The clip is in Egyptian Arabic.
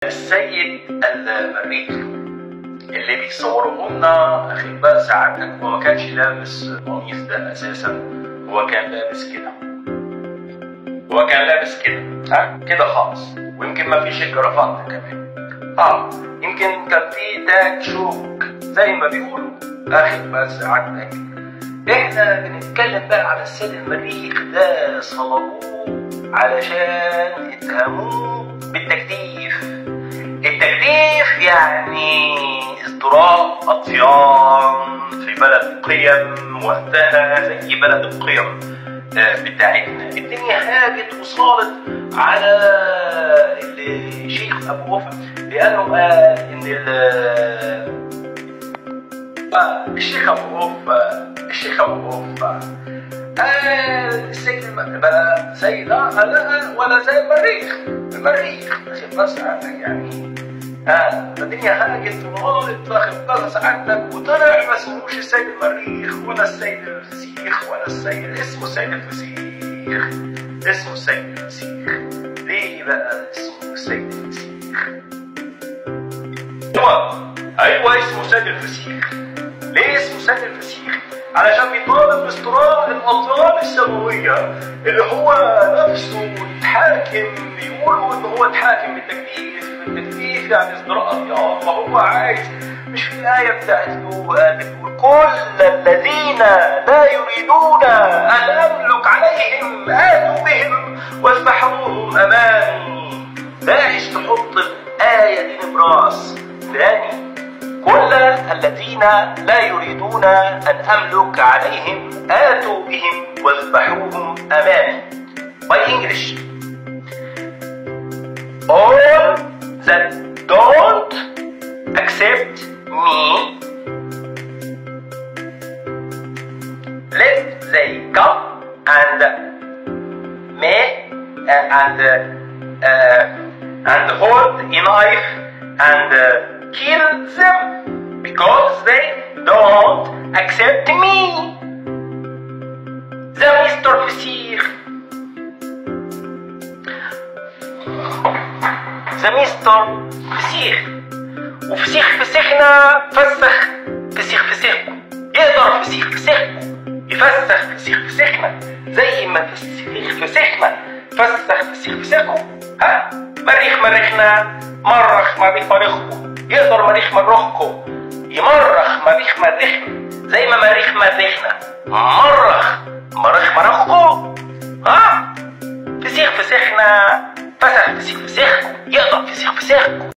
السيد المريخ اللي بيصوره لنا اخي بقى سعادتك هو ما كانش لابس قميص ده اساسا هو كان لابس كده هو كان لابس كده ها كده خالص ويمكن ما فيش الجرافات كمان اه يمكن كان في تاج شوك زي ما بيقولوا اخي بقى سعادتك احنا بنتكلم بقى على السيد المريخ ده صلبوه علشان اتهموه بالتجديف التجديف يعني ازدراء اطيان في بلد القيم وقتها زي بلد القيم آه، بتاعتنا الدنيا هاجت وصارت على الشيخ ابو وفا لانه قال ان ال- آه، الشيخ ابو وفا الشيخ ابو وفا قال السجن الم- بقى زي ده قال لا ولا زي المريخ المريخ واخد بال سعادتك يعني اه الدنيا هاجت وغلط واخد بال سعادتك وطلع ما اسموش السيد المريخ ولا السيد الفسيخ ولا السيد اسمه السيد الفسيخ اسمه السيد الفسيخ ليه بقى اسمه السيد الفسيخ؟ ايوه ايوه اسمه سيد الفسيخ ليه اسمه سيد الفسيخ؟ علشان بيطالب باستراء الاطلال السماويه اللي هو نفسه يتحاكم بيقولوا ان هو اتحاكم بالتجديف التجديف يعني ازدراء اطيان ما هو عايز مش في الايه بتاعت لوقا بتقول كل الذين لا يريدون ان املك عليهم اتوا بهم واذبحوهم امامي داعش تحط الايه دي نبراس تاني كل الذين لا يريدون أن أملك عليهم آتوا بهم واذبحوهم أمامي by English all that don't accept me let they come and may uh, and uh, uh, and hold a knife and uh, kill them because they don't accept me. The Mr. Fsir. The Mr. فسيخ وفسيخ فسيخنا فسخ فسيخ فسيخكم يقدر فسيخ فسيخكم يفسخ فسيخ فسيخنا زي ما فسيخ فسيخنا فسخ فسيخ فسيخكم ها مريخ مريخنا مرخ مريخ مريخكم يقدر مريخ مرخكم يمرخ مريخ مريخنا زي ما مريخ مريخنا مرخ مريخ مرخكم ها فسيخ فسيخنا فسخ فسيخ فسيخكم يقدر فسيخ فسيخكم